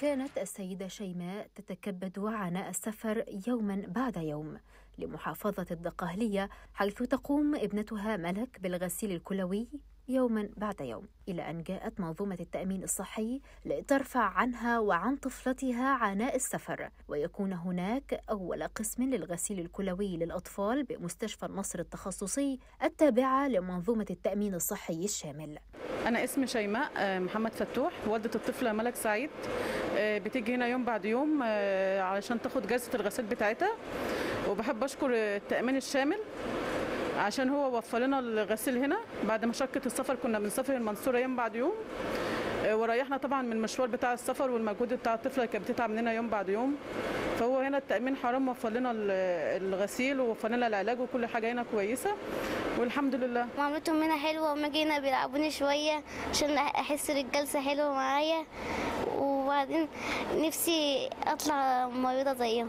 كانت السيدة شيماء تتكبد عناء السفر يوما بعد يوم لمحافظة الدقهلية حيث تقوم ابنتها ملك بالغسيل الكلوي يوما بعد يوم إلى أن جاءت منظومة التأمين الصحي لترفع عنها وعن طفلتها عناء السفر ويكون هناك أول قسم للغسيل الكلوي للأطفال بمستشفى النصر التخصصي التابعة لمنظومة التأمين الصحي الشامل أنا اسمي شيماء آه، محمد فتوح والدة الطفلة ملك سعيد آه، بتيجي هنا يوم بعد يوم آه، علشان تاخد جلسة الغسيل بتاعتها وبحب أشكر التأمين الشامل عشان هو وفر لنا الغسيل هنا بعد مشقة السفر كنا بنسافر المنصورة يوم بعد يوم وريحنا طبعا من المشوار بتاع السفر والمجهود بتاع الطفله اللي كانت بتتعب مننا يوم بعد يوم فهو هنا التامين حرام وفر لنا الغسيل ووفر لنا العلاج وكل حاجه هنا كويسه والحمد لله معاملتهم هنا حلوه وما جينا بيلعبوني شويه عشان احس الجلسه حلوه معايا وبعدين نفسي اطلع مريضه زيهم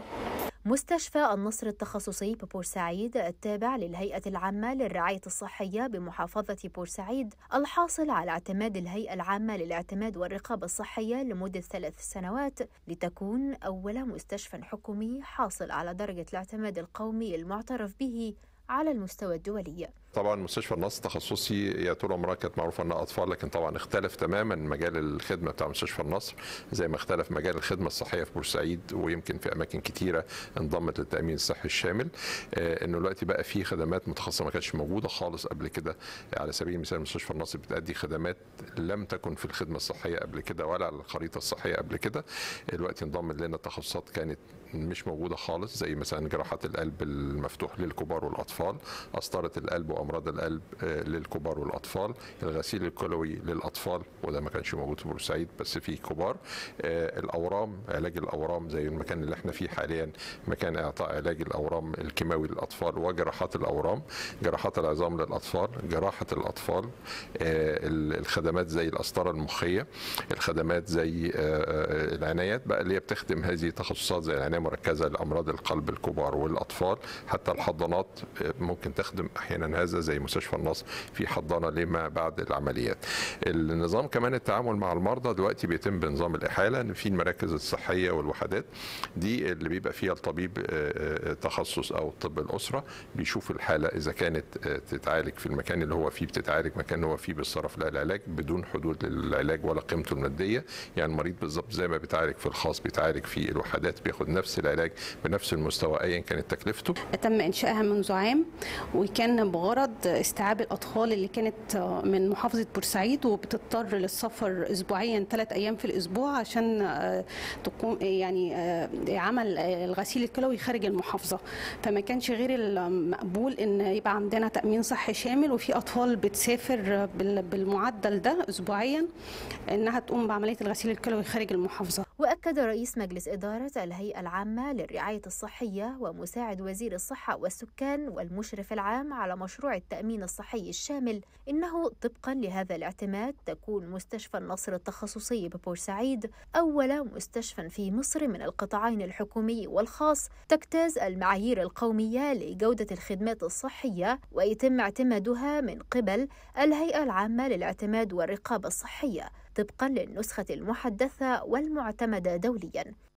مستشفى النصر التخصصي ببورسعيد التابع للهيئة العامة للرعاية الصحية بمحافظة بورسعيد الحاصل على اعتماد الهيئة العامة للاعتماد والرقابة الصحية لمدة ثلاث سنوات لتكون أول مستشفى حكومي حاصل على درجة الاعتماد القومي المعترف به على المستوى الدولي طبعا مستشفى النصر التخصصي هي طول عمرها كانت معروفه انها اطفال لكن طبعا اختلف تماما مجال الخدمه بتاع مستشفى النصر زي ما اختلف مجال الخدمه الصحيه في بورسعيد ويمكن في اماكن كثيره انضمت للتامين الصحي الشامل آه، انه دلوقتي بقى في خدمات متخصصه ما كانتش موجوده خالص قبل كده على سبيل المثال مستشفى النصر بتأدي خدمات لم تكن في الخدمه الصحيه قبل كده ولا على الخريطه الصحيه قبل كده دلوقتي انضمت لنا تخصصات كانت مش موجوده خالص زي مثلا جراحات القلب المفتوح للكبار والاطفال قسطره القلب وامراض القلب آه، للكبار والاطفال الغسيل الكلوي للاطفال وده ما كانش موجود في بورسعيد بس في كبار آه، الاورام علاج الاورام زي المكان اللي احنا فيه حاليا مكان اعطاء علاج الاورام الكيماوي للاطفال وجراحات الاورام جراحات العظام للاطفال جراحه الاطفال آه، الخدمات زي القسطره المخيه الخدمات زي العنايات بقى اللي هي بتخدم هذه التخصصات زي العنايه المركزه لامراض القلب الكبار والاطفال حتى الحضانات ممكن تخدم احيانا هذا زي مستشفى النصر في حضانه لما بعد العمليات. النظام كمان التعامل مع المرضى دلوقتي بيتم بنظام الاحاله ان في المراكز الصحيه والوحدات دي اللي بيبقى فيها الطبيب آه، آه، تخصص او طب الاسره بيشوف الحاله اذا كانت آه، تتعالج في المكان اللي هو فيه بتتعالج مكان هو فيه بيتصرف لها العلاج بدون حدود للعلاج ولا قيمته الماديه يعني المريض بالظبط زي ما بيتعالج في الخاص بيتعالج في الوحدات بياخد نفس العلاج بنفس المستوى ايا كانت تكلفته تم انشائها منذ عام وكان بغرض استيعاب الاطفال اللي كانت من محافظه بورسعيد وبتضطر للسفر اسبوعيا ثلاث ايام في الاسبوع عشان آه، تقوم يعني آه، عمل الغسيل الكلوي خارج المحافظه فما كانش غير المقبول ان يبقى عندنا تامين صحي شامل وفي اطفال بتسافر بالمعدل ده اسبوعيا انها تقوم بعمليه الغسيل الكلوي خارج المحافظه واكد رئيس مجلس اداره الهيئه العامه للرعايه الصحيه ومساعد وزير الصحه والسكان والمشرف العام على مشروع التامين الصحي الشامل انه طبقا لهذا الاعتماد تكون مستشفى النصر التخصصي ببورسعيد اول مستشفى في مصر من القطاعين الحكومي والخاص تجتاز المعايير القوميه لجوده الخدمات الصحيه ويتم اعتمادها من قبل الهيئه العامه للاعتماد والرقابه الصحيه طبقا للنسخه المحدثه والمعتمده دوليا